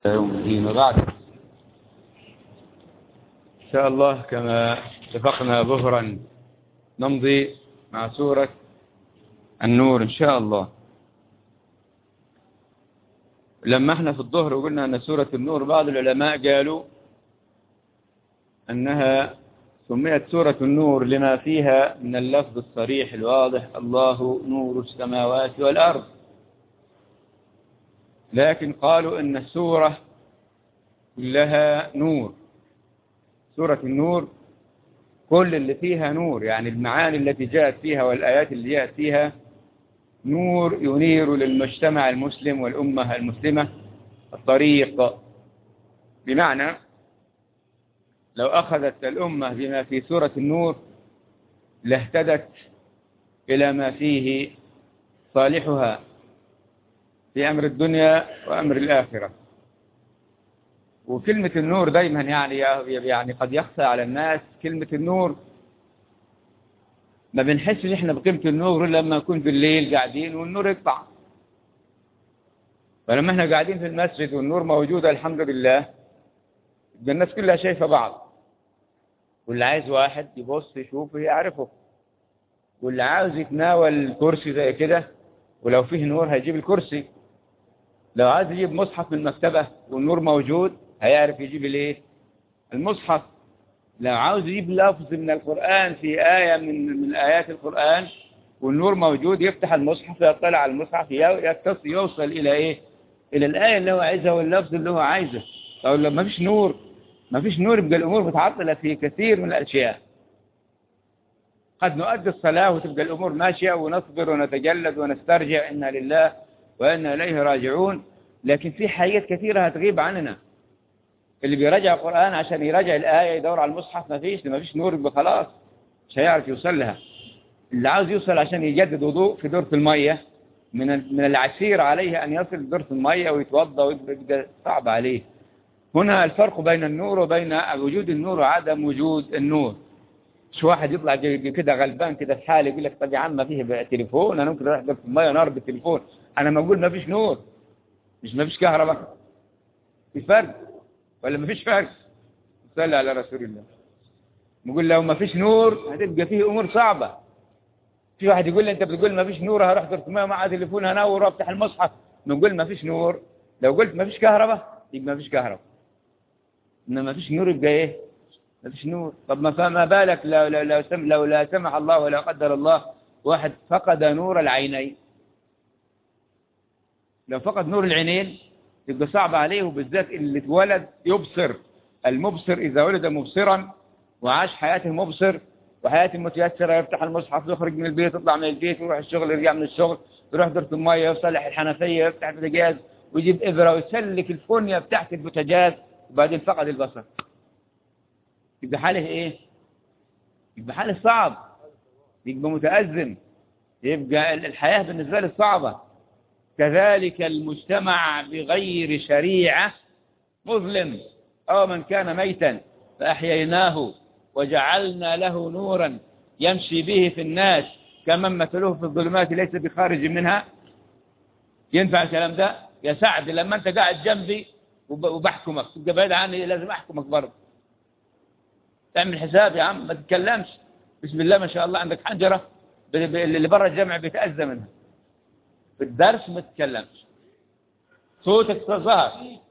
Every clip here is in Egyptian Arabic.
يوم الدين وبعد إن شاء الله كما اتفقنا ظهرا نمضي مع سورة النور إن شاء الله لما احنا في الظهر وقلنا أن سورة النور بعض العلماء قالوا أنها سميت سورة النور لما فيها من اللفظ الصريح الواضح الله نور السماوات والأرض لكن قالوا أن السورة كلها نور سورة النور كل اللي فيها نور يعني المعاني التي جاءت فيها والآيات اللي جاءت فيها نور ينير للمجتمع المسلم والأمة المسلمة الطريق بمعنى لو أخذت الأمة بما في سورة النور لاهتدت إلى ما فيه صالحها في أمر الدنيا وأمر الآخرة وكلمة النور دايما يعني يعني قد يخفى على الناس كلمة النور ما بنحسش احنا بقيمة النور إلا لما نكون بالليل قاعدين والنور يقطع فلما احنا قاعدين في المسجد والنور موجود الحمد لله الناس كلها شايفة بعض واللي عايز واحد يبص يشوفه يعرفه واللي عاوز يتناول كرسي زي كده ولو فيه نور هيجيب الكرسي لو عايز يجيب مصحف من المكتبة والنور موجود هيعرف يجيب الايه المصحف لو عاوز يجيب لفظ من القرآن في آية من من آيات القرآن والنور موجود يفتح المصحف يطلع على المصحف يتصل يوصل إلى إيه إلى الآية اللي هو عايزها واللفظ اللي هو عايزه أو لما ما فيش نور ما فيش نور يبقى الأمور متعطلة في كثير من الأشياء قد نؤدي الصلاة وتبقى الأمور ماشية ونصبر ونتجلد ونسترجع إنا لله وإنا إليه راجعون لكن في حاجات كثيرة هتغيب عننا اللي بيراجع القرآن عشان يراجع الآية يدور على المصحف ما فيش ما فيش نور يبقى خلاص مش هيعرف يوصل لها اللي عاوز يوصل عشان يجدد وضوء في دورة المية من من العسير عليه أن يصل لدورة المية ويتوضأ ويبقى صعب عليه هنا الفرق بين النور وبين وجود النور وعدم وجود النور مش واحد يطلع كده غلبان كده في حاله يقول لك طب يا عم ما فيه تليفون انا ممكن اروح دورة المية نار بالتليفون انا ما اقول ما فيش نور مش ما فيش كهرباء في فرق ولا ما فيش فرق صلى على رسول الله نقول لو ما فيش نور هتبقى فيه امور صعبة في واحد يقول لي انت بتقول ما فيش نور هروح دورة المية مع تليفون هنور وافتح المصحف نقول ما فيش نور لو قلت ما فيش كهرباء يبقى ما فيش كهرباء انما ما فيش نور يبقى ايه ما فيش نور طب ما فما بالك لو لو لو, سم لو لا سمح الله ولا قدر الله واحد فقد نور العينين لو فقد نور العينين يبقى صعب عليه وبالذات اللي اتولد يبصر المبصر إذا ولد مبصرا وعاش حياته مبصر وحياته متيسرة يفتح المصحف يخرج من البيت يطلع من البيت يروح الشغل يرجع من الشغل يروح دورة المية يصلح الحنفية يفتح البوتاجاز ويجيب إبرة ويسلك الفونيا بتاعت البوتاجاز وبعدين فقد البصر يبقى حاله إيه؟ يبقى حاله صعب يبقى متأزم يبقى الحياة بالنسبة له صعبة كذلك المجتمع بغير شريعة مظلم أو من كان ميتا فأحييناه وجعلنا له نورا يمشي به في الناس كمن مثلوه في الظلمات ليس بخارج منها ينفع الكلام ده يا سعد لما انت قاعد جنبي وبحكمك تبقى بعيد عني لازم احكمك برضه تعمل حساب يا عم ما تتكلمش بسم الله ما شاء الله عندك حنجرة اللي برا الجامع بيتأذى منها في الدرس ما تتكلمش صوتك ظهر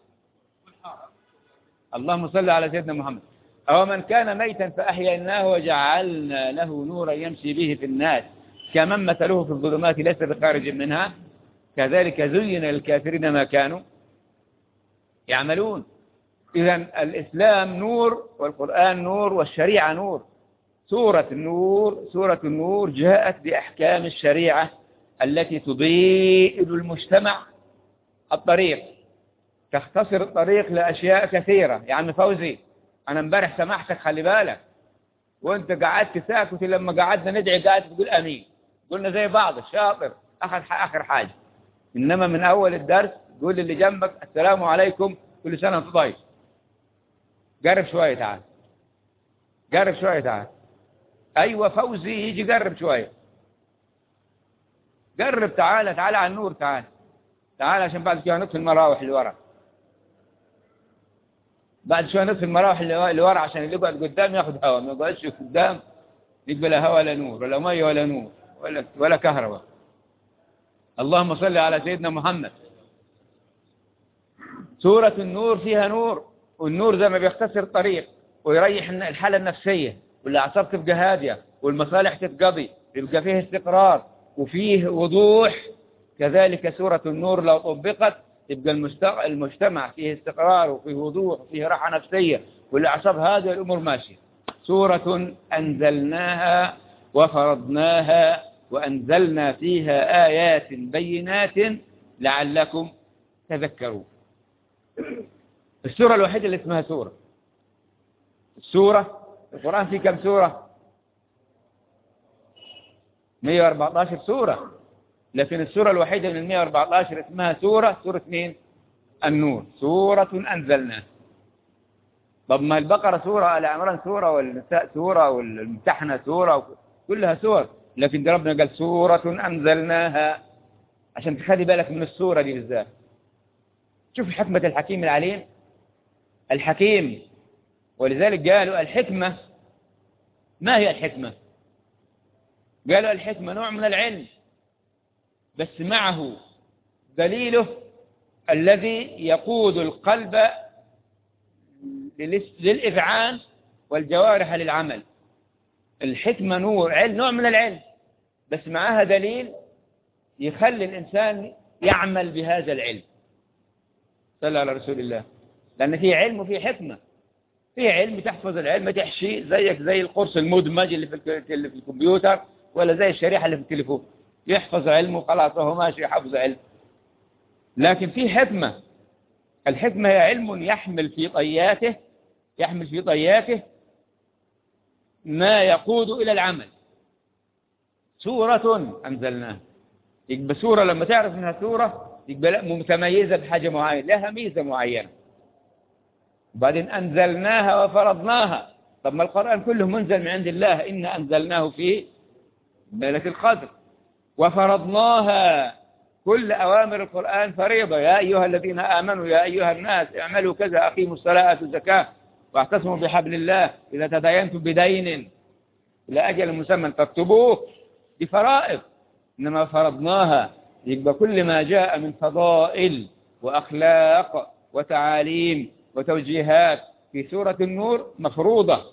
اللهم صل على سيدنا محمد أو من كان ميتا فأحييناه وجعلنا له نورا يمشي به في الناس كمن مثله في الظلمات ليس بخارج منها كذلك زين للكافرين ما كانوا يعملون إذا الإسلام نور والقرآن نور والشريعة نور سورة النور سورة النور جاءت بأحكام الشريعة التي تضيء المجتمع الطريق تختصر الطريق لأشياء كثيرة يا عم فوزي أنا امبارح سمحتك خلي بالك وانت قعدت ساكت لما قعدنا ندعي قاعد تقول أمين قلنا زي بعض الشاطر آخر آخر حاجة إنما من أول الدرس قول اللي جنبك السلام عليكم كل سنة وانت طيب قرب شوية تعال قرب شوية تعال أيوة فوزي يجي قرب شوية قرب تعالى تعالى على النور تعالى تعالى عشان بعد كده ندخل المراوح اللي ورا بعد شوية نصف المراوح اللي اللي ورا عشان اللي يقعد قدام ياخد هواء ما يقعدش قدام يبقى لا هواء ولا نور ولا مية ولا نور ولا ولا كهرباء اللهم صل على سيدنا محمد سورة النور فيها نور والنور زي ما بيختصر طريق ويريح الحالة النفسية والأعصاب تبقى هادية والمصالح تتقضي يبقى فيه استقرار وفيه وضوح كذلك سورة النور لو طبقت يبقى المست- المجتمع فيه استقرار وفيه وضوح وفيه راحة نفسية والأعصاب هادية الأمور ماشية سورة أنزلناها وفرضناها وأنزلنا فيها آيات بينات لعلكم تذكرون السورة الوحيدة اللي اسمها سورة السورة القرآن فيه كم سورة 114 سورة لكن السورة الوحيدة من ال 114 اسمها سورة سورة مين النور سورة أنزلناها طب ما البقرة سورة آل عمران سورة والنساء سورة والممتحنة سورة كلها سور لكن ده ربنا قال سورة أنزلناها عشان تخلي بالك من السورة دي بالذات شوف حكمة الحكيم العليم الحكيم ولذلك قالوا الحكمة ما هي الحكمة قالوا الحكمة نوع من العلم بس معه دليله الذي يقود القلب للس- للإذعان والجوارح للعمل الحكمة نور علم نوع من العلم بس معها دليل يخلي الإنسان يعمل بهذا العلم صلى على رسول الله لأن في علم وفي حكمة في علم تحفظ العلم تحشي زيك زي القرص المدمج اللي في, الك- اللي في الكمبيوتر ولا زي الشريحة اللي في التليفون يحفظ علمه خلاص وهو ماشي حفظ علم لكن في حكمة الحكمة هي علم يحمل في طياته يحمل في طياته ما يقود إلى العمل سورة أنزلناها يبقى سورة لما تعرف انها سورة يبقى لا متميزة بحاجة معينة لها ميزة معينة وبعدين أنزلناها وفرضناها طب ما القرآن كله منزل من عند الله إنا أنزلناه في ليلة القدر وفرضناها كل أوامر القرآن فريضة يا أيها الذين آمنوا يا أيها الناس اعملوا كذا أقيموا الصلاة الزكاة واعتصموا بحبل الله إذا تداينتم بدين إلى أجل مسمى تكتبوه دي فرائض إنما فرضناها يبقى كل ما جاء من فضائل وأخلاق وتعاليم وتوجيهات في سورة النور مفروضة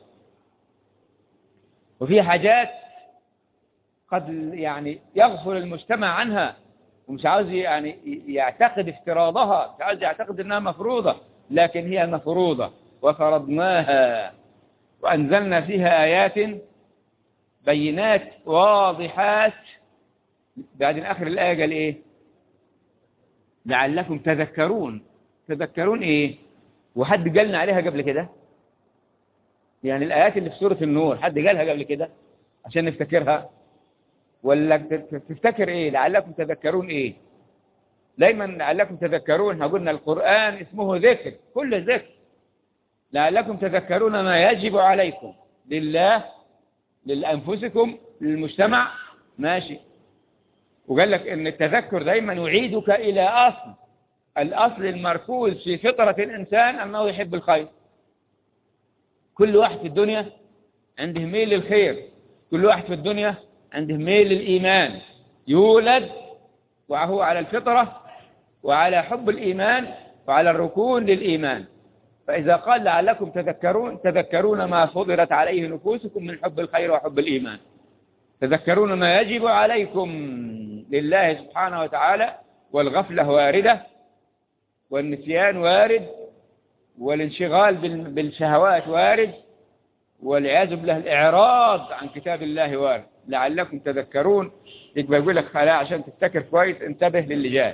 وفي حاجات قد يعني يغفل المجتمع عنها ومش عاوز يعني يعتقد افتراضها مش عاوز يعتقد انها مفروضة لكن هي مفروضة وفرضناها وأنزلنا فيها آيات بينات واضحات بعدين آخر الآية قال إيه لعلكم تذكرون تذكرون إيه وحد قالنا عليها قبل كده يعني الآيات اللي في سورة النور حد قالها قبل كده عشان نفتكرها ولا تفتكر إيه لعلكم تذكرون إيه دايما لعلكم تذكرون قلنا القرآن اسمه ذكر كل ذكر لعلكم تذكرون ما يجب عليكم لله لأنفسكم للمجتمع ماشي وقال لك ان التذكر دايما يعيدك الى اصل الاصل المركوز في فطرة الانسان انه يحب الخير كل واحد في الدنيا عنده ميل للخير كل واحد في الدنيا عنده ميل للايمان يولد وهو على الفطرة وعلى حب الايمان وعلى الركون للايمان فإذا قال لعلكم تذكرون تذكرون ما فضلت عليه نفوسكم من حب الخير وحب الإيمان تذكرون ما يجب عليكم لله سبحانه وتعالى والغفلة واردة والنسيان وارد والانشغال بالشهوات وارد والعياذ بالله الإعراض عن كتاب الله وارد لعلكم تذكرون يبقى يقول لك خلاء عشان تفتكر كويس انتبه للي جاي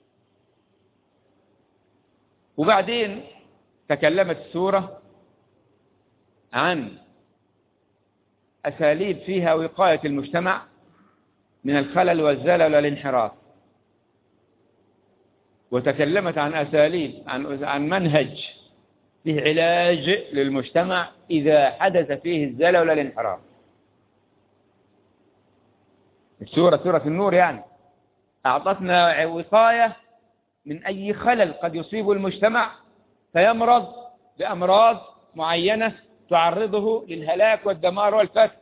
وبعدين تكلمت السورة عن أساليب فيها وقاية المجتمع من الخلل والزلل والانحراف وتكلمت عن أساليب عن عن منهج فيه علاج للمجتمع إذا حدث فيه الزلل والانحراف السورة سورة النور يعني أعطتنا وقاية من أي خلل قد يصيب المجتمع فيمرض بأمراض معينة تعرضه للهلاك والدمار والفتك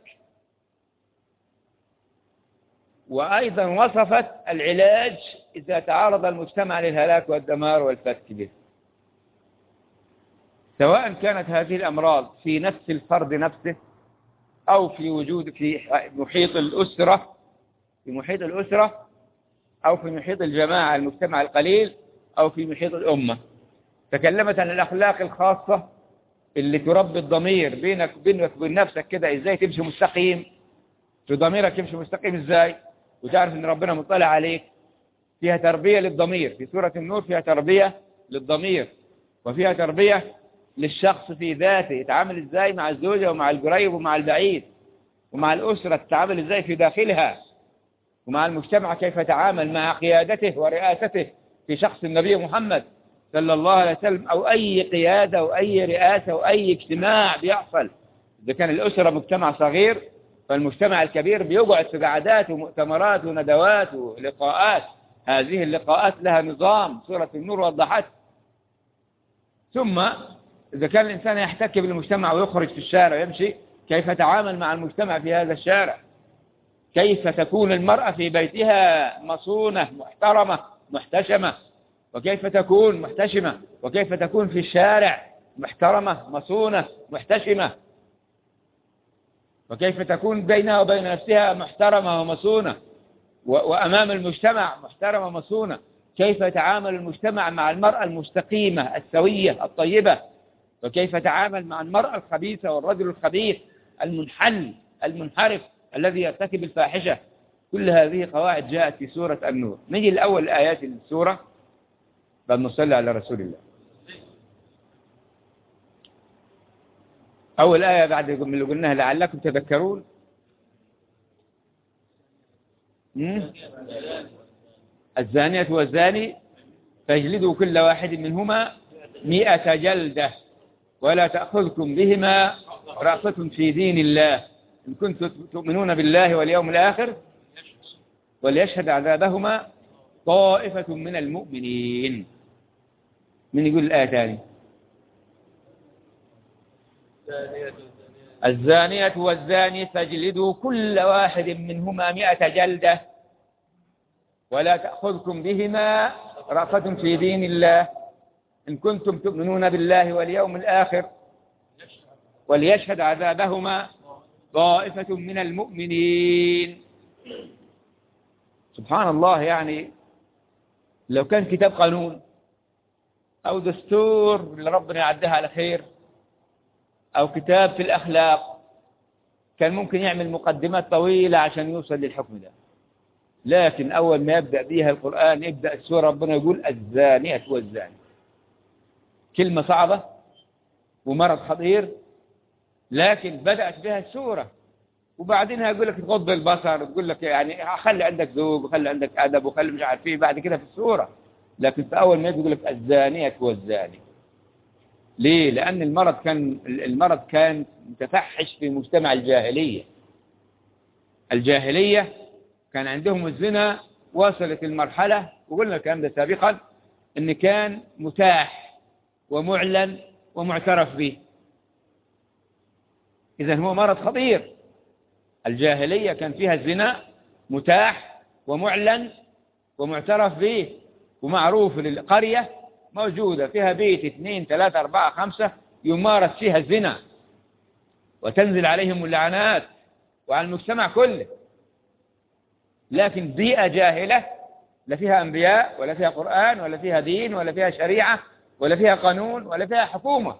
وأيضا وصفت العلاج إذا تعرض المجتمع للهلاك والدمار والفتك به سواء كانت هذه الأمراض في نفس الفرد نفسه أو في وجود في محيط الأسرة في محيط الأسرة أو في محيط الجماعة المجتمع القليل أو في محيط الأمة تكلمت عن الأخلاق الخاصة اللي تربي الضمير بينك بينك وبين نفسك كده ازاي تمشي مستقيم في ضميرك يمشي مستقيم ازاي وتعرف ان ربنا مطلع عليك فيها تربية للضمير في سورة النور فيها تربية للضمير وفيها تربية للشخص في ذاته يتعامل ازاي مع الزوجة ومع القريب ومع البعيد ومع الأسرة تتعامل ازاي في داخلها ومع المجتمع كيف يتعامل مع قيادته ورئاسته في شخص النبي محمد صلى الله عليه وسلم أو أي قيادة أو أي رئاسة أو أي اجتماع بيحصل إذا كان الأسرة مجتمع صغير فالمجتمع الكبير بيقعد في قعدات ومؤتمرات وندوات ولقاءات هذه اللقاءات لها نظام سورة النور وضحت ثم إذا كان الإنسان يحتك بالمجتمع ويخرج في الشارع ويمشي كيف يتعامل مع المجتمع في هذا الشارع كيف تكون المرأة في بيتها مصونة محترمة محتشمة وكيف تكون محتشمة وكيف تكون في الشارع محترمة مصونة محتشمة وكيف تكون بينها وبين نفسها محترمة ومصونة وأمام المجتمع محترمة ومصونة كيف يتعامل المجتمع مع المرأة المستقيمة السوية الطيبة وكيف يتعامل مع المرأة الخبيثة والرجل الخبيث المنحل المنحرف الذي يرتكب الفاحشة كل هذه قواعد جاءت في سورة النور نجي الأول آيات السورة بل نصلي على رسول الله أول آية بعد من اللي قلناها لعلكم تذكرون الزانية والزاني فاجلدوا كل واحد منهما مئة جلدة ولا تأخذكم بهما رأفة في دين الله إن كنتم تؤمنون بالله واليوم الآخر وليشهد عذابهما طائفة من المؤمنين من يقول الآية ثاني الزانية والزاني فاجلدوا كل واحد منهما مئة جلدة ولا تأخذكم بهما رأفة في دين الله إن كنتم تؤمنون بالله واليوم الآخر وليشهد عذابهما طائفة من المؤمنين سبحان الله يعني لو كان كتاب قانون أو دستور اللي ربنا يعدها على خير أو كتاب في الأخلاق كان ممكن يعمل مقدمات طويلة عشان يوصل للحكم ده لكن أول ما يبدأ بيها القرآن يبدأ السورة ربنا يقول الزانية والزاني كلمة صعبة ومرض خطير لكن بدأت بها السورة وبعدين هيقول لك تغض البصر تقول لك يعني خلي عندك ذوق وخلي عندك أدب وخلي مش عارف ايه بعد كده في السورة لكن في أول ما يقول لك الزانية والزاني ليه؟ لأن المرض كان المرض كان متفحش في مجتمع الجاهلية الجاهلية كان عندهم الزنا وصلت المرحلة وقلنا الكلام ده سابقا ان كان متاح ومعلن ومعترف به إذا هو مرض خطير الجاهلية كان فيها الزنا متاح ومعلن ومعترف به ومعروف للقرية موجودة فيها بيت اثنين ثلاثة أربعة خمسة يمارس فيها الزنا وتنزل عليهم اللعنات وعلى المجتمع كله لكن بيئة جاهلة لا فيها أنبياء ولا فيها قرآن ولا فيها دين ولا فيها شريعة ولا فيها قانون ولا فيها حكومة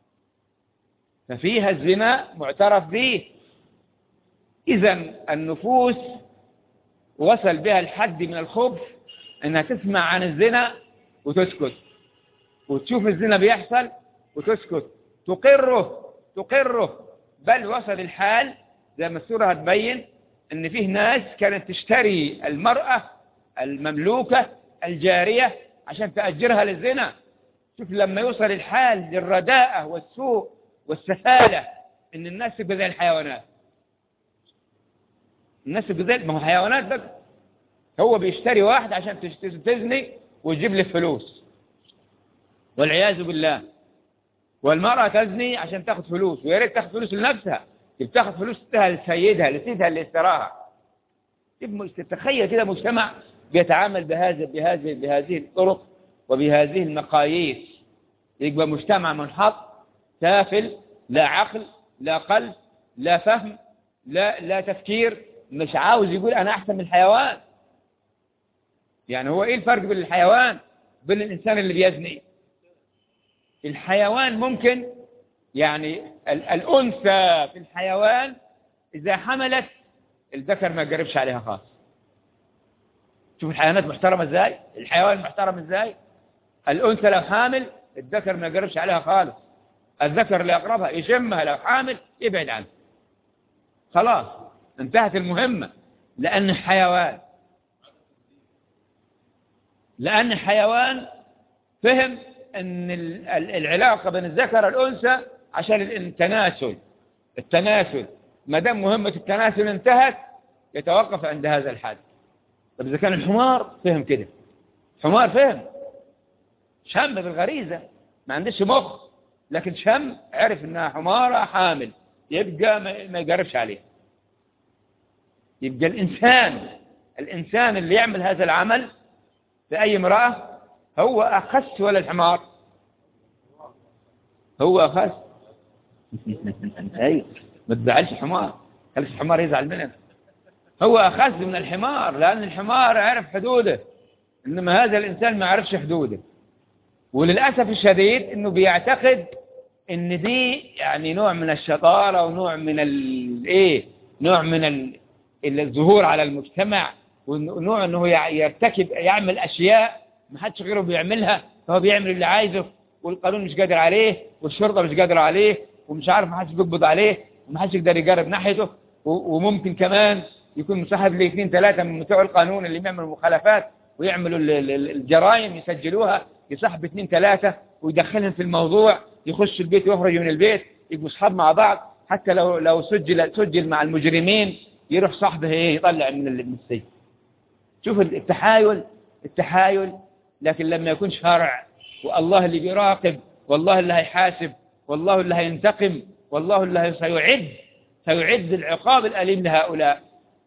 ففيها الزنا معترف به إذا النفوس وصل بها الحد من الخبث انها تسمع عن الزنا وتسكت وتشوف الزنا بيحصل وتسكت تقره تقره بل وصل الحال زي ما السورة هتبين ان فيه ناس كانت تشتري المرأة المملوكة الجارية عشان تأجرها للزنا شوف لما يوصل الحال للرداءة والسوء والسفالة ان الناس تبقى زي الحيوانات الناس تبقى زي ما هو حيوانات بقى هو بيشتري واحد عشان تزني ويجيب له فلوس والعياذ بالله والمرأة تزني عشان تاخد فلوس ويا ريت تاخد فلوس لنفسها بتاخد فلوسها لسيدها لسيدها اللي اشتراها تتخيل كده مجتمع بيتعامل بهذا بهذه بهذه الطرق وبهذه المقاييس يبقى مجتمع منحط سافل لا عقل لا قلب لا فهم لا لا تفكير مش عاوز يقول انا احسن من الحيوان يعني هو ايه الفرق بين الحيوان بين الانسان اللي بيزني الحيوان ممكن يعني الانثى في الحيوان اذا حملت الذكر ما يقربش عليها خالص شوف الحيوانات محترمة ازاي الحيوان محترم ازاي الانثى لو حامل الذكر ما يقربش عليها خالص الذكر اللي يقربها يشمها لو حامل يبعد عنها خلاص انتهت المهمة لأن حيوان لأن حيوان فهم أن العلاقة بين الذكر والأنثى عشان التناسل التناسل ما دام مهمة التناسل انتهت يتوقف عند هذا الحد طب إذا كان الحمار فهم كده حمار فهم شم بالغريزة ما عندش مخ لكن شم عرف انها حمارة حامل يبقى ما يقربش عليها يبقى الإنسان الإنسان اللي يعمل هذا العمل في أي امرأة هو أخس ولا الحمار هو أخس أي ما تزعلش حمار خليش الحمار يزعل منك هو أخس من الحمار لأن الحمار عرف حدوده إنما هذا الإنسان ما عرفش حدوده وللأسف الشديد إنه بيعتقد إن دي يعني نوع من الشطارة ونوع من الإيه نوع من الظهور على المجتمع ونوع إنه يرتكب يعمل أشياء ما حدش غيره بيعملها فهو بيعمل اللي عايزه والقانون مش قادر عليه والشرطة مش قادرة عليه ومش عارف ما حدش بيقبض عليه وما حدش يقدر يقرب ناحيته وممكن كمان يكون مصاحب لي اثنين ثلاثة من بتوع القانون اللي بيعملوا مخالفات ويعملوا الجرائم يسجلوها يصاحب اثنين ثلاثة ويدخلهم في الموضوع يخش البيت ويخرج من البيت يبقوا اصحاب مع بعض حتى لو لو سجل سجل مع المجرمين يروح صاحبه ايه يطلع من السجن شوف التحايل التحايل لكن لما يكون شرع والله اللي بيراقب والله اللي هيحاسب والله اللي هينتقم والله اللي سيعد سيعد العقاب الأليم لهؤلاء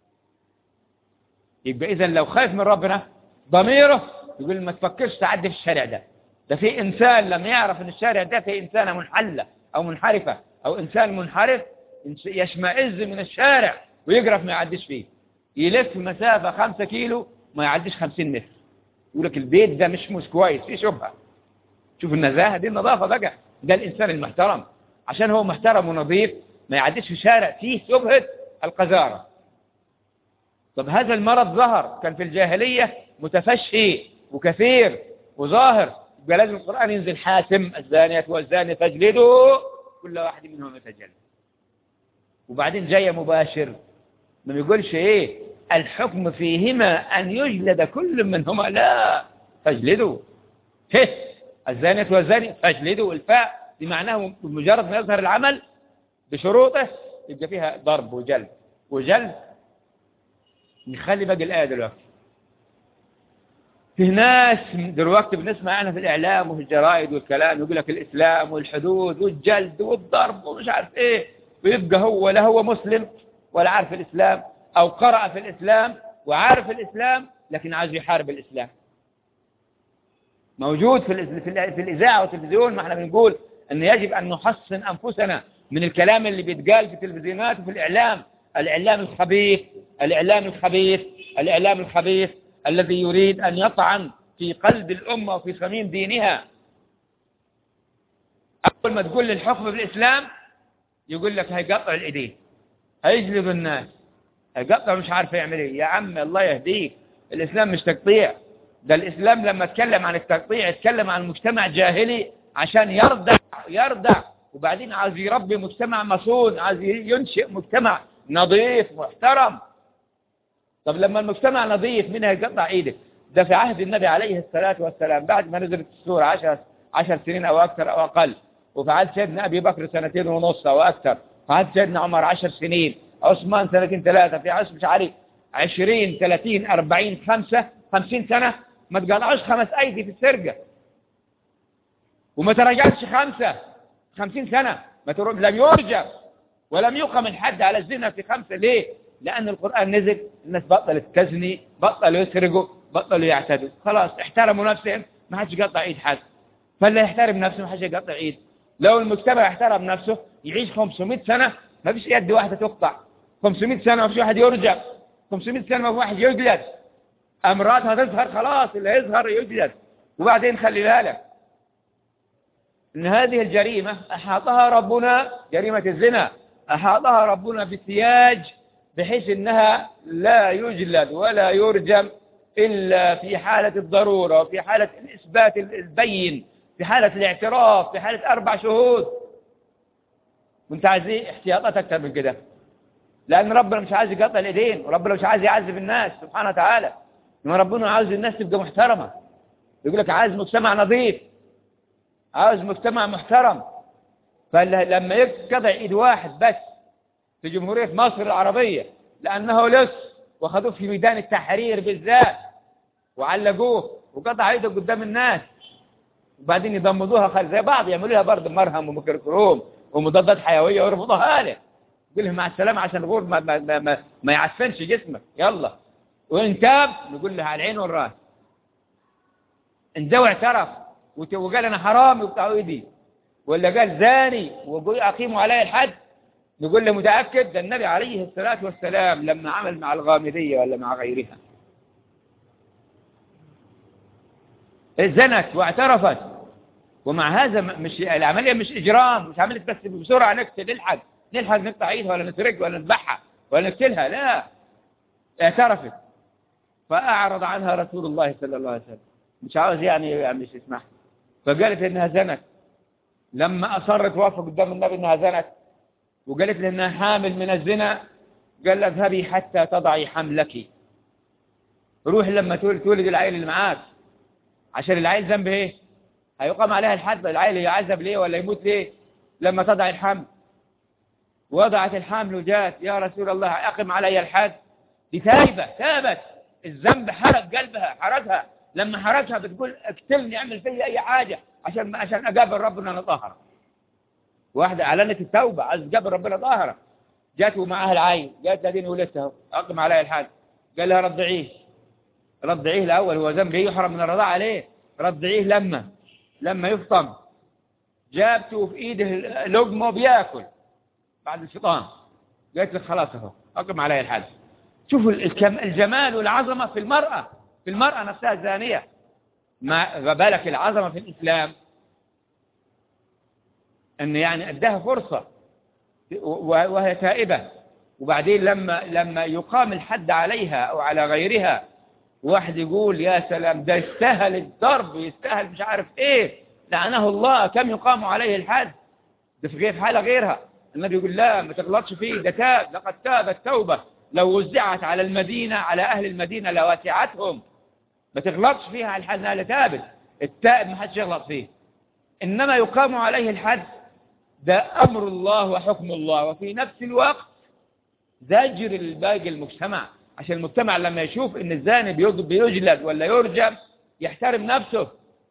يبقى إذا لو خايف من ربنا ضميره يقول ما تفكرش تعدي في الشارع ده ده في إنسان لما يعرف أن الشارع ده في إنسانة منحلة أو منحرفة أو إنسان منحرف يشمئز من الشارع ويقرف ما يعديش فيه يلف مسافة خمسة كيلو ما يعديش خمسين متر يقول لك البيت ده مش مش كويس فيه شبهة شوف النزاهة دي النظافة بقى ده الإنسان المحترم عشان هو محترم ونظيف ما يعديش في شارع فيه شبهة القذارة طب هذا المرض ظهر كان في الجاهلية متفشي وكثير وظاهر يبقى لازم القرآن ينزل حاسم الزانية والزاني فاجلدوا كل واحد منهم يتجلد وبعدين جاية مباشر ما بيقولش ايه الحكم فيهما أن يجلد كل منهما لا فاجلدوا هه الزانية والزاني فاجلدوا الفاء بمعناه بمجرد ما يظهر العمل بشروطه يبقى فيها ضرب وجلد وجلد نخلي باقي الآية دلوقتي في ناس دلوقتي بنسمع انا في الإعلام وفي الجرائد والكلام يقول لك الإسلام والحدود والجلد والضرب ومش عارف إيه ويبقى هو لا هو مسلم ولا عارف الإسلام أو قرأ في الإسلام وعارف الإسلام لكن عايز يحارب الإسلام موجود في في الإذاعة والتلفزيون ما احنا بنقول أن يجب أن نحصن أنفسنا من الكلام اللي بيتقال في التلفزيونات وفي الإعلام الإعلام الخبيث الإعلام الخبيث الإعلام الخبيث الذي يريد أن يطعن في قلب الأمة وفي صميم دينها أول ما تقول للحكم بالإسلام يقول لك هيقطع الإيدين هيجلد الناس هيقطع مش عارف يعمل ايه يا عم الله يهديك الإسلام مش تقطيع ده الإسلام لما اتكلم عن التقطيع اتكلم عن مجتمع جاهلي عشان يردع يردع وبعدين عايز يربي مجتمع مصون عايز ينشئ مجتمع نظيف محترم طب لما المجتمع نظيف منها يقطع ايدك ده في عهد النبي عليه الصلاة والسلام بعد ما نزلت السورة عشر, عشر سنين او اكثر او اقل وفي عهد سيدنا ابي بكر سنتين ونص او اكثر في عهد سيدنا عمر عشر سنين عثمان سنتين ثلاثة في عهد مش عارف عشرين ثلاثين اربعين خمسة خمسين سنة ما تقطعوش خمس ايدي في السرقة وما تراجعش خمسة خمسين سنة ما تروح لم يرجم ولم يقم الحد على الزنا في خمسة ليه لأن القرآن نزل الناس بطلت تزني بطلوا يسرقوا بطلوا يعتدوا خلاص احترموا نفسهم ما حدش يقطع ايد حد فاللي يحترم نفسه ما حدش يقطع ايد لو المجتمع احترم نفسه يعيش 500 سنة ما فيش يد واحدة تقطع 500 سنة ما فيش واحد يرجع 500 سنة ما في واحد يجلد أمراض هتظهر خلاص اللي يظهر يجلد وبعدين خلي بالك إن هذه الجريمة أحاطها ربنا جريمة الزنا أحاطها ربنا بسياج بحيث إنها لا يجلد ولا يرجم إلا في حالة الضرورة وفي حالة الإثبات البين في حالة الاعتراف في حالة أربع شهود وانت عايز ايه احتياطات أكثر من كده لأن ربنا مش عايز يقطع الإيدين وربنا مش عايز يعذب الناس سبحانه وتعالى إنما ربنا عاوز الناس تبقى محترمة يقول لك عايز مجتمع نظيف عاوز مجتمع محترم فلما يقطع ايد واحد بس في جمهورية مصر العربية لأنه لص وخذوه في ميدان التحرير بالذات وعلقوه وقطع ايده قدام الناس وبعدين يضمدوها خل زي بعض يعملوا لها برضه مرهم وميكروكروم ومضادات حيوية ويرفضوها له يقول لهم مع السلامة عشان الغور ما, ما, ما, ما, ما يعفنش جسمك يلا وإن تاب نقول له على العين والراس إن جو اعترف وقال أنا حرامي وبتاع ايدي ولا قال زاني وقول أقيموا علي الحد نقول له متأكد ده النبي عليه الصلاة والسلام لما عمل مع الغامدية ولا مع غيرها زنت واعترفت ومع هذا مش العملية مش إجرام مش عملت بس بسرعة نقتل نلحق نلحق نقطع ايدها ولا نسرق ولا نذبحها ولا نقتلها لا اعترفت فأعرض عنها رسول الله صلى الله عليه وسلم مش عاوز يعني مش يسمح فقالت انها زنت لما أصرت واقفة قدام النبي انها زنت وقالت له انها حامل من الزنا قال لها اذهبي حتى تضعي حملك روح لما تولد تولد العيل اللي معاك عشان العيل ذنب ايه هيقام عليها الحد العيل يعذب ليه ولا يموت ليه لما تضع الحمل وضعت الحمل وجات يا رسول الله أقم علي الحد دي تايبة تابت الذنب حرق قلبها حرقها لما حرقها بتقول اقتلني اعمل في اي حاجة عشان عشان اقابل ربنا انا طاهرة واحدة اعلنت التوبة عايز تقابل ربنا طاهرة جات ومعها العين قالت لدين ولدتها اقم علي الحد قال لها رضعيه رضعيه الاول هو ذنب يحرم من الرضاعة عليه رضعيه لما لما يفطم جابته في ايده لقمه بياكل بعد الفطام قالت لك خلاص اهو اقم علي الحد شوفوا الجمال والعظمة في المرأة في المرأة نفسها الزانية ما بالك العظمة في الإسلام أن يعني أداها فرصة وهي تائبة وبعدين لما لما يقام الحد عليها أو على غيرها واحد يقول يا سلام ده يستاهل الضرب يستاهل مش عارف ايه لعنه الله كم يقام عليه الحد ده في غير حالة غيرها النبي يقول لا ما تغلطش فيه ده تاب لقد تاب التوبة لو وزعت على المدينة على أهل المدينة لوسعتهم ما تغلطش فيها على الحد انها تابت التائب ما حدش يغلط فيه إنما يقام عليه الحد ده أمر الله وحكم الله وفي نفس الوقت زجر الباقي المجتمع عشان المجتمع لما يشوف ان الزاني بيجلد ولا يرجم يحترم نفسه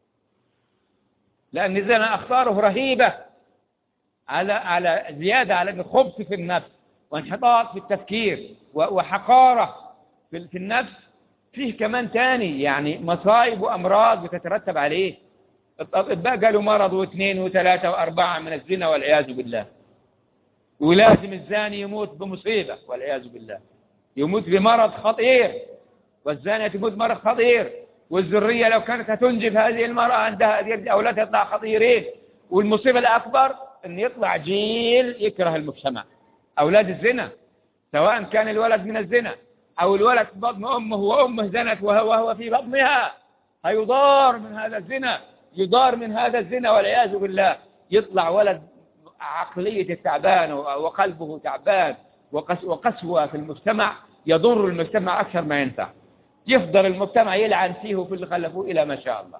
لأن الزنا أخطاره رهيبة على على زيادة على الخبث في النفس وانحطاط في التفكير وحقارة في النفس فيه كمان تاني يعني مصائب وأمراض بتترتب عليه الأطباء قالوا مرض واثنين وثلاثة وأربعة من الزنا والعياذ بالله ولازم الزاني يموت بمصيبة والعياذ بالله يموت بمرض خطير والزانية تموت مرض خطير والذرية لو كانت هتنجب هذه المرأة عندها أولادها يطلع خطيرين والمصيبة الأكبر أن يطلع جيل يكره المجتمع أولاد الزنا سواء كان الولد من الزنا أو الولد في بطن أمه وأمه زنت وهو, وهو في بطنها هيضار من هذا الزنا يضار من هذا الزنا والعياذ بالله يطلع ولد عقلية التعبان وقلبه تعبان وقسوة في المجتمع يضر المجتمع أكثر ما ينفع يفضل المجتمع يلعن فيه وفي اللي خلفوه إلى ما شاء الله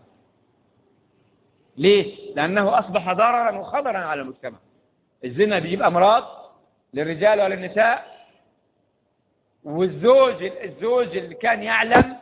ليه؟ لأنه أصبح ضررا وخطرا على المجتمع الزنا بيجيب أمراض للرجال وللنساء والزوج الزوج اللي كان يعلم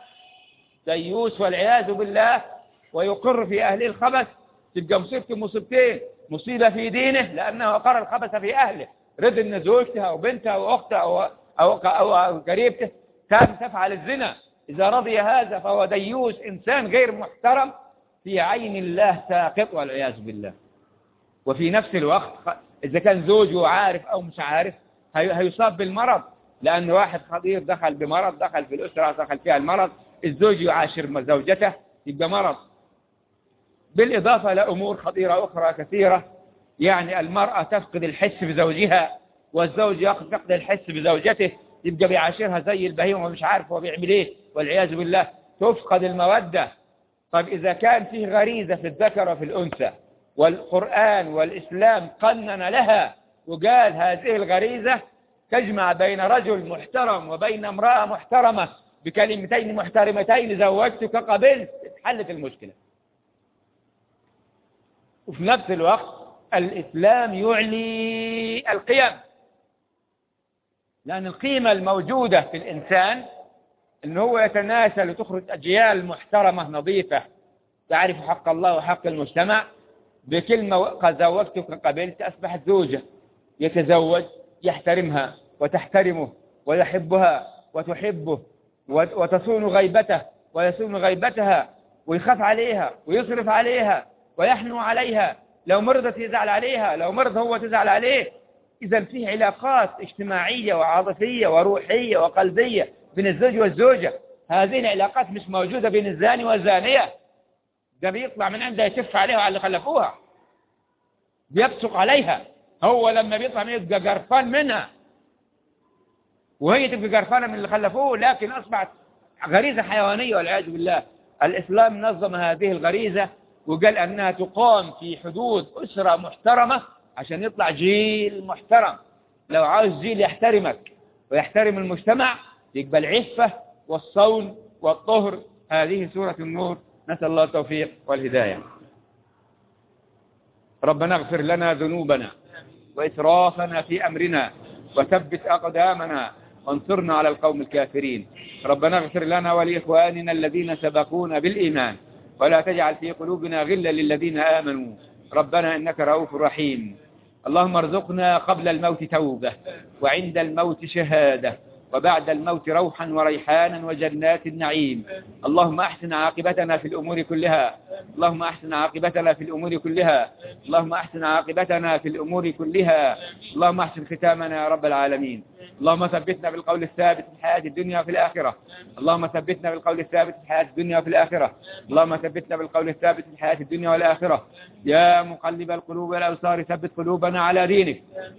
ديوس والعياذ بالله ويقر في أهل الخبث تبقى مصيبته مصيبتين مصيبة في دينه لأنه قرر الخبث في أهله رد أن زوجته أو بنته أو أخته أو, أو, أو, أو قريبته كان تفعل الزنا إذا رضي هذا فهو ديوس إنسان غير محترم في عين الله ساقط والعياذ بالله وفي نفس الوقت إذا كان زوجه عارف أو مش عارف هيصاب بالمرض لأن واحد خطير دخل بمرض دخل في الأسرة دخل فيها المرض الزوج يعاشر زوجته يبقى مرض بالإضافة لأمور خطيرة أخرى كثيرة يعني المرأة تفقد الحس بزوجها والزوج يفقد الحس بزوجته يبقى بيعاشرها زي البهيم ومش عارف هو بيعمل ايه والعياذ بالله تفقد المودة طيب إذا كان فيه غريزة في الذكر وفي الأنثى والقرآن والإسلام قنن لها وقال هذه الغريزة تجمع بين رجل محترم وبين امرأة محترمة بكلمتين محترمتين زوجتك قبلت حلت المشكلة وفي نفس الوقت الإسلام يعلي القيم لأن القيمة الموجودة في الإنسان أنه هو يتناسل وتخرج أجيال محترمة نظيفة تعرف حق الله وحق المجتمع بكلمة قد زوجتك قبلت أصبحت زوجة يتزوج يحترمها وتحترمه ويحبها وتحبه وتصون غيبته ويصون غيبتها ويخاف عليها ويصرف عليها ويحنو عليها لو مرضت يزعل عليها لو مرض هو تزعل عليه إذا فيه علاقات اجتماعية وعاطفية وروحية وقلبية بين الزوج والزوجة هذه العلاقات مش موجودة بين الزاني والزانية ده بيطلع من عندها يشف عليها وعلى اللي خلفوها بيبصق عليها هو لما بيطلع من يبقى قرفان منها وهي تبقى قرفانة من اللي خلفوه لكن أصبحت غريزة حيوانية والعياذ بالله الإسلام نظم هذه الغريزة وقال أنها تقام في حدود أسرة محترمة عشان يطلع جيل محترم لو عاوز جيل يحترمك ويحترم المجتمع يقبل عفة والصون والطهر هذه سورة النور نسأل الله التوفيق والهداية ربنا اغفر لنا ذنوبنا وإسرافنا في أمرنا وثبت أقدامنا وانصرنا على القوم الكافرين ربنا اغفر لنا ولإخواننا الذين سبقونا بالإيمان ولا تجعل في قلوبنا غلا للذين آمنوا ربنا إنك رؤوف رحيم اللهم ارزقنا قبل الموت توبة وعند الموت شهادة وبعد الموت روحا وريحانا وجنات النعيم اللهم أحسن عاقبتنا في الأمور كلها اللهم أحسن عاقبتنا في الأمور كلها اللهم أحسن عاقبتنا في الأمور كلها اللهم أحسن ختامنا يا رب العالمين اللهم ثبتنا بالقول الثابت في الحياة الدنيا وفي الآخرة اللهم ثبتنا بالقول الثابت في الحياة الدنيا وفي الآخرة اللهم ثبتنا بالقول الثابت في الحياة الدنيا والآخرة يا مقلب القلوب والأبصار ثبت قلوبنا على دينك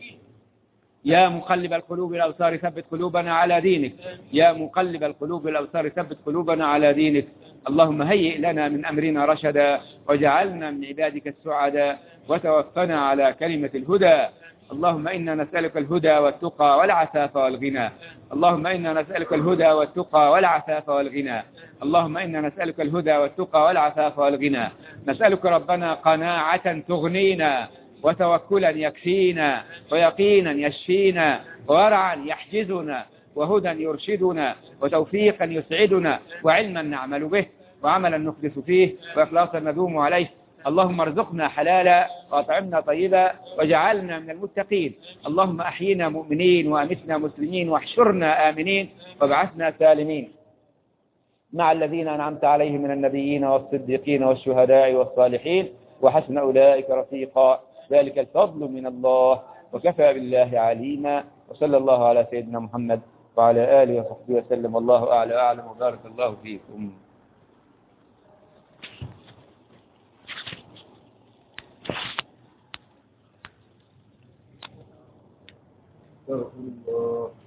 يا مقلب القلوب والأبصار ثبت قلوبنا على دينك يا مقلب القلوب والأبصار ثبت قلوبنا على دينك اللهم هيئ لنا من أمرنا رشدا وجعلنا من عبادك السعداء وتوفنا على كلمة الهدى اللهم إنا نسألك الهدى والتقى والعفاف والغنى اللهم إنا نسألك الهدى والتقى والعفاف والغنى اللهم إنا نسألك الهدى والتقى والعفاف والغنى نسألك ربنا قناعة تغنينا وتوكلا يكفينا ويقينا يشفينا ورعا يحجزنا وهدى يرشدنا وتوفيقا يسعدنا وعلما نعمل به وعملا نخلص فيه وإخلاصا ندوم عليه اللهم ارزقنا حلالا واطعمنا طيبا وجعلنا من المتقين اللهم أحينا مؤمنين وأمتنا مسلمين واحشرنا آمنين وابعثنا سالمين مع الذين أنعمت عليهم من النبيين والصديقين والشهداء والصالحين وحسن أولئك رفيقا ذلك الفضل من الله وكفى بالله عليما وصلى الله على سيدنا محمد وعلى آله وصحبه وسلم والله أعلى أعلم وبارك الله فيكم استغفر الله